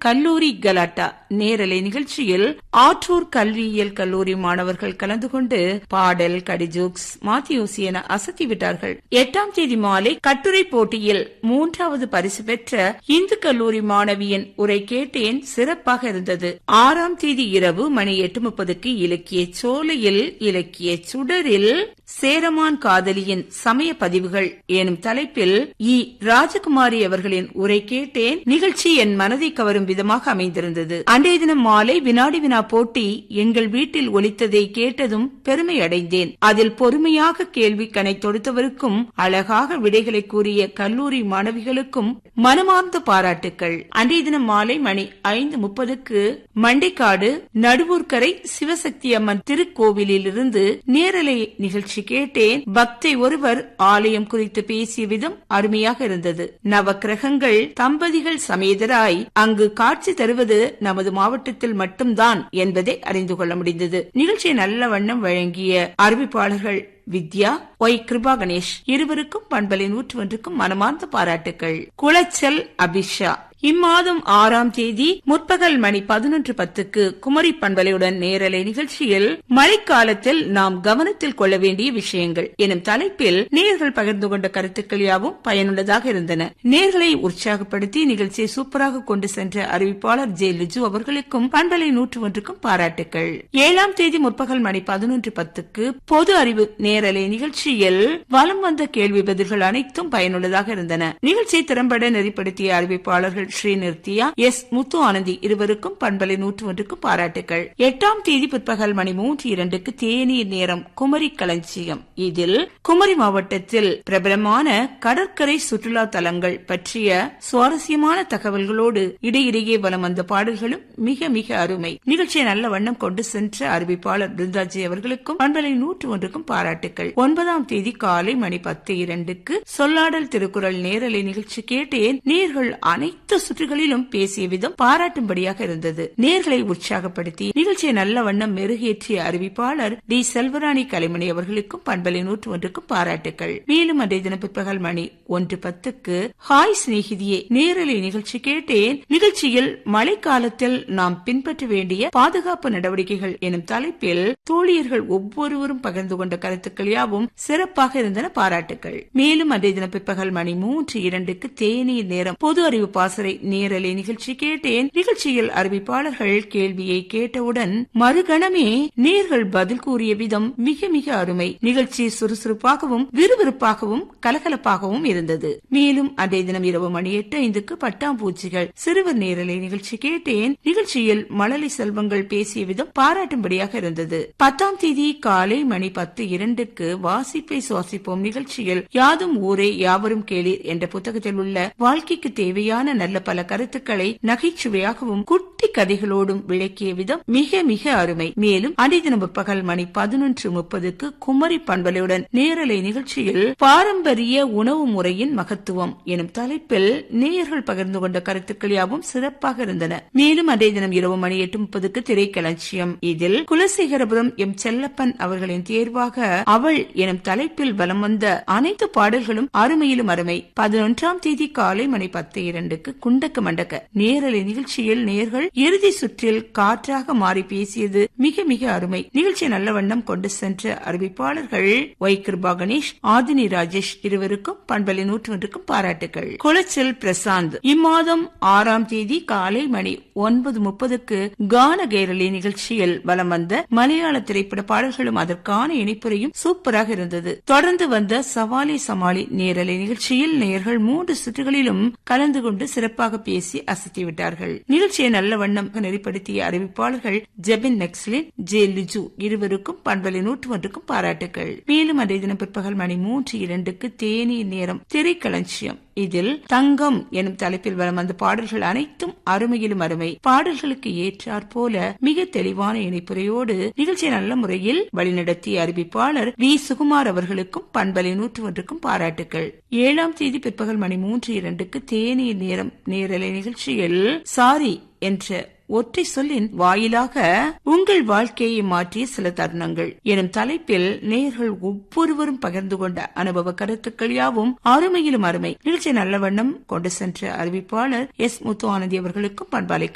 கல்லூரி கலாட்டா நேரலை நிகழ்ச்சியில் ஆற்றூர் கல்வியியல் கல்லூரி மாணவர்கள் கலந்து கொண்டு பாடல் கடிஜோக்ஸ் மாத்தியோசி என அசத்திவிட்டார்கள் எட்டாம் தேதி மாலை கட்டுரை போட்டியில் மூன்றாவது பரிசு பெற்ற இந்து கல்லூரி மாணவியின் உரை கேட்டேன் சிறப்பாக இருந்தது ஆறாம் தேதி இரவு மணி எட்டு முப்பதுக்கு இலக்கிய சோலையில் இலக்கிய சுடரில் சேரமான் காதலியின் சமய பதிவுகள் எனும் தலைப்பில் இ ராஜகுமாரி அவர்களின் உரை கேட்டேன் நிகழ்ச்சி என் மனதை கவரும் விதமாக அமைந்திருந்தது அன்றைய தினம் மாலை வினாடி வினா போட்டி எங்கள் வீட்டில் ஒலித்ததை கேட்டதும் பெருமை அடைந்தேன் அதில் பொறுமையாக கேள்வி கணை தொடுத்தவருக்கும் அழகாக விடைகளை கூறிய கல்லூரி மாணவிகளுக்கும் மனமார்ந்த பாராட்டுக்கள் அன்றைய தினம் மாலை மணி ஐந்து முப்பதுக்கு மண்டைக்காடு நடுவூர்கரை சிவசக்தி அம்மன் திருக்கோவிலில் இருந்து நேரலை நிகழ்ச்சி கேட்டேன் பக்தை ஒருவர் ஆலயம் குறித்து பேசிய விதம் அருமையாக இருந்தது நவக்கிரகங்கள் தம்பதிகள் சமேதராய் அங்கு காட்சி தருவது நமது மாவட்டத்தில் மட்டும்தான் என்பதை அறிந்து கொள்ள முடிந்தது நிகழ்ச்சியை நல்ல வண்ணம் வழங்கிய அறிவிப்பாளர்கள் வித்யா ஒய் கிருபா கணேஷ் இருவருக்கும் பண்பலை நூற்று ஒன்றுக்கும் மனமார்ந்த பாராட்டுகள் குளச்சல் அபிஷா இம்மாதம் ஆறாம் தேதி முற்பகல் மணி பதினொன்று பத்துக்கு குமரி பண்பலையுடன் நேரலை நிகழ்ச்சியில் மழைக்காலத்தில் நாம் கவனத்தில் கொள்ள வேண்டிய விஷயங்கள் எனும் தலைப்பில் நேர்கள் பகிர்ந்து கொண்ட கருத்துக்கள் யாவும் பயனுள்ளதாக இருந்தன நேர்களை உற்சாகப்படுத்தி நிகழ்ச்சியை சூப்பராக கொண்டு சென்ற அறிவிப்பாளர் ஜே லிஜு அவர்களுக்கும் பண்பலை நூற்று ஒன்றுக்கும் பாராட்டுக்கள் ஏழாம் தேதி முற்பகல் மணி பதினொன்று பத்துக்கு பொது அறிவு நேரலை நிகழ்ச்சியில் வலம் வந்த கேள்வி பதில்கள் அனைத்தும் பயனுள்ளதாக இருந்தன நிகழ்ச்சியை திறம்பட நெறிப்படுத்திய அறிவிப்பாளர்கள் ஸ்ரீ நிர்த்தியா எஸ் முத்து ஆனந்தி இருவருக்கும் பண்பலை நூற்று ஒன்றுக்கும் பாராட்டுகள் எட்டாம் தேதி பிற்பகல் மணி மூன்று இரண்டுக்கு தேநீர் நேரம் குமரி களஞ்சியம் இதில் குமரி மாவட்டத்தில் பிரபலமான கடற்கரை சுற்றுலா தலங்கள் பற்றிய சுவாரஸ்யமான தகவல்களோடு இடையிடையே வலம் வந்த பாடல்களும் மிக மிக அருமை நிகழ்ச்சியை நல்ல வண்ணம் கொண்டு சென்ற அறிவிப்பாளர் பிருந்தாஜி அவர்களுக்கும் பண்பலை நூற்று ஒன்றுக்கும் பாராட்டுகள் ஒன்பதாம் தேதி காலை மணி பத்து இரண்டுக்கு சொல்லாடல் திருக்குறள் நேரலை நிகழ்ச்சி கேட்டேன் நேர்கள் அனைத்து சுற்றுகளிலும் பேசிய விதம் பாராட்டும்படியாக இருந்தது நேர்களை உற்சாகப்படுத்தி நிகழ்ச்சியை நல்ல வண்ணம் மெருகேற்றிய அறிவிப்பாளர் டி செல்வராணி கலைமணி அவர்களுக்கும் பண்பலை நூற்று ஒன்றுக்கும் பாராட்டுகள் மேலும் அன்றைய தின பிற்பகல் மணி ஒன்று பத்துக்கு ஹாய் சிநேகிதியே நேரலை நிகழ்ச்சி கேட்டேன் நிகழ்ச்சியில் மழைக்காலத்தில் நாம் பின்பற்ற வேண்டிய பாதுகாப்பு நடவடிக்கைகள் எனும் தலைப்பில் தோழியர்கள் ஒவ்வொருவரும் பகிர்ந்து கொண்ட கருத்துக்கள் யாவும் சிறப்பாக இருந்தன பாராட்டுகள் மேலும் அன்றைய தின பிற்பகல் மணி மூன்று இரண்டுக்கு தேநீர் நேரம் பொது அறிவு பாசறை நேரலை நிகழ்ச்சி கேட்டேன் நிகழ்ச்சியில் அறிவிப்பாளர்கள் கேள்வியை கேட்டவுடன் மறுகணமே நேர்கள் பதில் கூறிய விதம் மிக மிக அருமை நிகழ்ச்சி சுறுசுறுப்பாகவும் விறுவிறுப்பாகவும் கலகலப்பாகவும் இருந்தது மேலும் அதே தினம் இரவு மணி எட்டு ஐந்துக்கு பட்டாம்பூச்சிகள் சிறுவர் நேரலை நிகழ்ச்சி கேட்டேன் நிகழ்ச்சியில் மழலை செல்வங்கள் பேசிய விதம் பாராட்டும்படியாக இருந்தது பத்தாம் தேதி காலை மணி பத்து இரண்டுக்கு வாசிப்பை சுவாசிப்போம் நிகழ்ச்சியில் யாதும் ஊரே யாவரும் கேளீர் என்ற புத்தகத்தில் உள்ள வாழ்க்கைக்கு தேவையான நல்ல பல கருத்துக்களை நகைச்சுவையாகவும் குட்டி கதைகளோடும் விளக்கிய விதம் மிக மிக அருமை மேலும் அன்றைய தினம் பகல் மணி பதினொன்று முப்பதுக்கு குமரி பண்பலையுடன் நேரலை நிகழ்ச்சியில் பாரம்பரிய உணவு முறையின் மகத்துவம் எனும் தலைப்பில் நேயர்கள் பகிர்ந்து கொண்ட கருத்துக்கள் யாவும் சிறப்பாக இருந்தன மேலும் அன்றைய தினம் இரவு மணி எட்டு முப்பதுக்கு திரைக்களஞ்சியம் இதில் குலசேகரபுரம் எம் செல்லப்பன் அவர்களின் தேர்வாக அவள் எனும் தலைப்பில் வலம் வந்த அனைத்து பாடல்களும் அருமையிலும் அருமை பதினொன்றாம் தேதி காலை மணி பத்து இரண்டுக்கு குண்டக்க மண்டக்க நேரலை நிகழ்ச்சியில் நேர்கள் இறுதி சுற்றில் காற்றாக மாறி பேசியது மிக மிக அருமை நிகழ்ச்சி நல்ல வண்ணம் கொண்டு சென்ற அறிவிப்பாளர்கள் ஒய் கிருபா கணேஷ் ஆதினி ராஜேஷ் இருவருக்கும் பண்பலை நூற்று ஒன்றுக்கும் பாராட்டுகள் குளச்சல் பிரசாந்த் இம்மாதம் ஆறாம் தேதி காலை மணி ஒன்பது முப்பதுக்கு கான கேரளி நிகழ்ச்சியில் வலம் வந்த மலையாள திரைப்பட பாடல்களும் அதற்கான இணைப்புரையும் சூப்பராக இருந்தது தொடர்ந்து வந்த சவாலி சமாளி நேரலை நிகழ்ச்சியில் நேர்கள் மூன்று சுற்றுகளிலும் கலந்து கொண்டு சிறப்பாக பேசி அசத்திவிட்டார்கள் நிகழ்ச்சியை நல்ல வண்ணம் நெறிப்படுத்திய அறிவிப்பாளர்கள் ஜெபின் நெக்ஸ்லின் ஜே லிஜு இருவருக்கும் பண்பலை நூற்று ஒன்றுக்கும் பாராட்டுகள் மேலும் அன்றைய தினம் பிற்பகல் மணி மூன்று இரண்டுக்கு தேநீர் நேரம் திரைக்களஞ்சியம் இதில் தங்கம் எனும் தலைப்பில் வரும் அந்த பாடல்கள் அனைத்தும் அருமையிலும் அருமை பாடல்களுக்கு ஏற்றாற் போல மிக தெளிவான இணைப்புரையோடு நிகழ்ச்சியை நல்ல முறையில் வழிநடத்திய அறிவிப்பாளர் வி சுகுமார் அவர்களுக்கும் பண்பலை நூற்று ஒன்றுக்கும் பாராட்டுகள் ஏழாம் தேதி பிற்பகல் மணி மூன்று இரண்டுக்கு தேநீர் நேரம் நேரலை நிகழ்ச்சியில் சாரி என்ற ஒற்றை சொல்லின் வாயிலாக உங்கள் வாழ்க்கையை மாற்றிய சில தருணங்கள் எனும் தலைப்பில் நேர்கள் ஒவ்வொருவரும் பகிர்ந்து கொண்ட அனுபவ கருத்துக்கள் யாவும் அருமையிலும் அருமை நிகழ்ச்சி நல்ல வண்ணம் கொண்டு சென்ற அறிவிப்பாளர் எஸ் முத்து ஆனந்தி அவர்களுக்கும் பண்பாலை